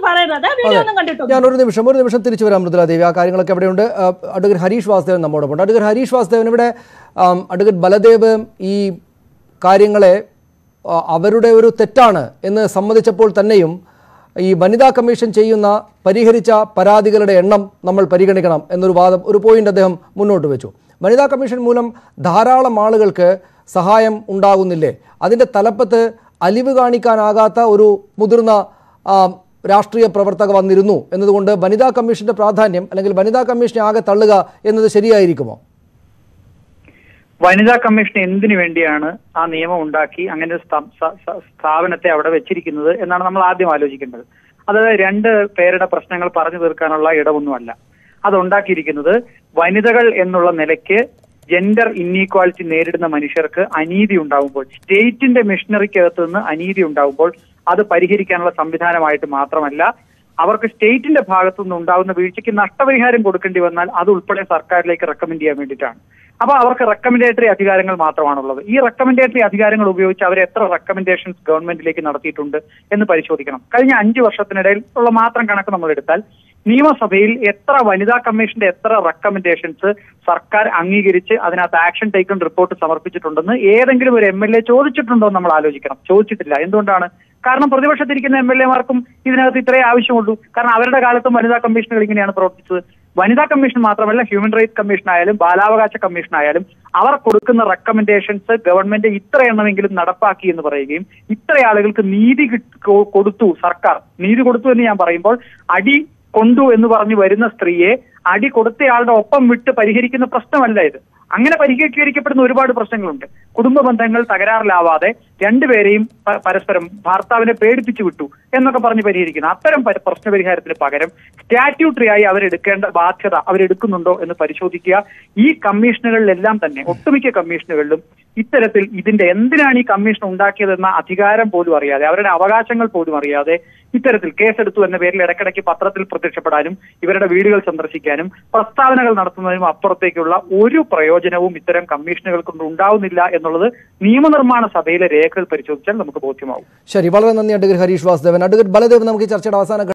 പറയരുത് വീഡിയോ ഒന്നും കണ്ടിട്ടുണ്ട് ഞാൻ ഒരു നിമിഷം ഒരു നിമിഷം തിരിച്ചു വരാം മൃദുലാദേവി ആ കാര്യങ്ങളൊക്കെ എവിടെയുണ്ട് ആ, അഡ്വക്കേറ്റ് ഹരീഷ് വാസുദേവൻ നമ്മോടൊപ്പം ഉണ്ട് അഡ്വക്കേറ്റ് ഹരീഷ് വാസുദേവൻ ഇവിടെ ആം, അഡ്വക്കേറ്റ് ബലദേവ് ഈ കാര്യങ്ങളെ ആ, അവരുടെ ഒരു തെറ്റാണ് എന്ന് സമ്മതിച്ചപ്പോൾ തന്നെയും ഈ വനിതാ കമ്മീഷൻ ചെയ്യുന്ന പരിഹരിച്ച പരാതികളുടെ എണ്ണം നമ്മൾ പരിഗണിക്കണം എന്നൊരു വാദം ഒരു പോയിന്റ് അദ്ദേഹം മുന്നോട്ട് വെച്ചു വനിതാ കമ്മീഷൻ മൂലം ധാരാളം ആളുകൾക്ക് സഹായം ഉണ്ടാകുന്നില്ലേ അതിൻ്റെ തലപ്പത്ത് അലിവ് കാണിക്കാനാകാത്ത ഒരു മുതിർന്ന ആ, രാഷ്ട്രീയ പ്രവർത്തക വന്നിരുന്നു എന്നതുകൊണ്ട് വനിതാ കമ്മീഷന്റെ പ്രാധാന്യം അല്ലെങ്കിൽ വനിതാ കമ്മീഷനെ ആകെ തള്ളുക എന്നത് ശരിയായിരിക്കുമോ വനിതാ കമ്മീഷൻ എന്തിനു വേണ്ടിയാണ് ആ നിയമം ഉണ്ടാക്കി അങ്ങനെ ഒരു സ്ഥാ- സ- സ- സ്ഥാപനത്തെ അവിടെ വെച്ചിരിക്കുന്നത് എന്നാണ് നമ്മൾ ആദ്യം ആലോചിക്കേണ്ടത് അത് രണ്ട് പേരുടെ പ്രശ്നങ്ങൾ പറഞ്ഞു തീർക്കാനുള്ള ഇടമൊന്നുമല്ല അത് ഉണ്ടാക്കിയിരിക്കുന്നത് വനിതകൾ എന്നുള്ള നിലയ്ക്ക് ജെൻഡർ ഇന്നീക്വാലിറ്റി നേരിടുന്ന മനുഷ്യർക്ക് അനീതി ഉണ്ടാവുമ്പോൾ സ്റ്റേറ്റിന്റെ മിഷനറിക്കകത്ത് നിന്ന് അനീതി ഉണ്ടാവുമ്പോൾ അത് പരിഹരിക്കാനുള്ള സംവിധാനമായിട്ട് മാത്രമല്ല അവർക്ക് സ്റ്റേറ്റിന്റെ ഭാഗത്തു നിന്ന് ഉണ്ടാകുന്ന വീഴ്ചയ്ക്ക് നഷ്ടപരിഹാരം കൊടുക്കേണ്ടി വന്നാൽ അത് ഉൾപ്പെടെ സർക്കാരിലേക്ക് റെക്കമെൻഡ് ചെയ്യാൻ വേണ്ടിയിട്ടാണ് അപ്പൊ അവർക്ക് റെക്കമെൻഡേറ്ററി അധികാരങ്ങൾ മാത്രമാണുള്ളത് ഈ റെക്കമെൻഡേറ്ററി അധികാരങ്ങൾ ഉപയോഗിച്ച് അവർ എത്ര റെക്കമെൻഡേഷൻസ് ഗവൺമെന്റിലേക്ക് നടത്തിയിട്ടുണ്ട് എന്ന് പരിശോധിക്കണം കഴിഞ്ഞ അഞ്ചു വർഷത്തിനിടയിൽ ഉള്ള മാത്രം കണക്ക് നമ്മൾ എടുത്താൽ നിയമസഭയിൽ എത്ര വനിതാ കമ്മീഷന്റെ എത്ര റെക്കമെൻഡേഷൻസ് സർക്കാർ അംഗീകരിച്ച് അതിനകത്ത് ആക്ഷൻ ടേക്കൺ റിപ്പോർട്ട് സമർപ്പിച്ചിട്ടുണ്ടെന്ന് ഏതെങ്കിലും ഒരു എം എൽ എ ചോദിച്ചിട്ടുണ്ടോ എന്ന് നമ്മൾ ആലോചിക്കണം ചോദിച്ചിട്ടില്ല എന്തുകൊണ്ടാണ് കാരണം പ്രതിപക്ഷത്തിരിക്കുന്ന എം എൽ എമാർക്കും ഇതിനകത്ത് ഇത്രേ ആവശ്യമുള്ളൂ കാരണം അവരുടെ കാലത്തും വനിതാ കമ്മീഷനുകൾ ഇങ്ങനെയാണ് പ്രവർത്തിച്ചത് വനിതാ കമ്മീഷൻ മാത്രമല്ല ഹ്യൂമൻ റൈറ്റ്സ് കമ്മീഷൻ ആയാലും ബാലാവകാശ കമ്മീഷൻ ആയാലും അവർ കൊടുക്കുന്ന റെക്കമെൻഡേഷൻസ് ഗവൺമെന്റ് ഇത്ര എണ്ണമെങ്കിലും നടപ്പാക്കി എന്ന് പറയുകയും ഇത്ര ആളുകൾക്ക് നീതി കിട്ട് കൊ- കൊടുത്തു സർക്കാർ നീതി കൊടുത്തു എന്ന് ഞാൻ പറയുമ്പോൾ അടി കൊണ്ടു എന്ന് പറഞ്ഞു വരുന്ന സ്ത്രീയെ അടി കൊടുത്തയാളുടെ ഒപ്പം വിട്ട് പരിഹരിക്കുന്ന പ്രശ്നമല്ല ഇത് അങ്ങനെ പരിഹരിക്കപ്പെടുന്ന ഒരുപാട് പ്രശ്നങ്ങളുണ്ട് കുടുംബ ബന്ധങ്ങൾ തകരാറിലാവാതെ രണ്ടുപേരെയും പ- പരസ്പരം ഭർത്താവിനെ പേടിപ്പിച്ചു വിട്ടു എന്നൊക്കെ പറഞ്ഞ് പരിഹരിക്കുന്നു അത്തരം പര- പ്രശ്നപരിഹാരത്തിന് പകരം സ്റ്റാറ്റ്യൂട്ടറി ആയി അവരെടുക്കേണ്ട ബാധ്യത അവരെടുക്കുന്നുണ്ടോ എന്ന് പരിശോധിക്കുക ഈ കമ്മീഷനുകളിലെല്ലാം തന്നെ ഒട്ടുമിക്ക കമ്മീഷനുകളിലും ഇത്തരത്തിൽ ഇതിന്റെ എന്തിനാണ് ഈ കമ്മീഷൻ ഉണ്ടാക്കിയതെന്ന അധികാരം പോലും അറിയാതെ അവരുടെ അവകാശങ്ങൾ പോലും അറിയാതെ ഇത്തരത്തിൽ കേസെടുത്തു എന്ന പേരിൽ ഇടയ്ക്കിടയ്ക്ക് പത്രത്തിൽ പ്രത്യക്ഷപ്പെടാനും ഇവരുടെ വീടുകൾ സന്ദർശിക്കാനും പ്രസ്താവനകൾ നടത്തുന്നതിനും അപ്പുറത്തേക്കുള്ള ഒരു പ്രയോജനവും ഇത്തരം കമ്മീഷനുകൾ കൊണ്ട് ഉണ്ടാവുന്നില്ല എന്നുള്ളത് നിയമനിർമ്മാണ സഭയിലെ രേഖകൾ പരിശോധിച്ചാൽ നമുക്ക് ബോധ്യമാവും ശരി വളരെ നന്ദി അഡ്വക്കേറ്റ് ഹരീഷ് വാസുദേവൻ അഡ്വക്കേറ്റ് ബലദേവ് നമുക്ക് ഈ ചർച്ചയുടെ അവസാന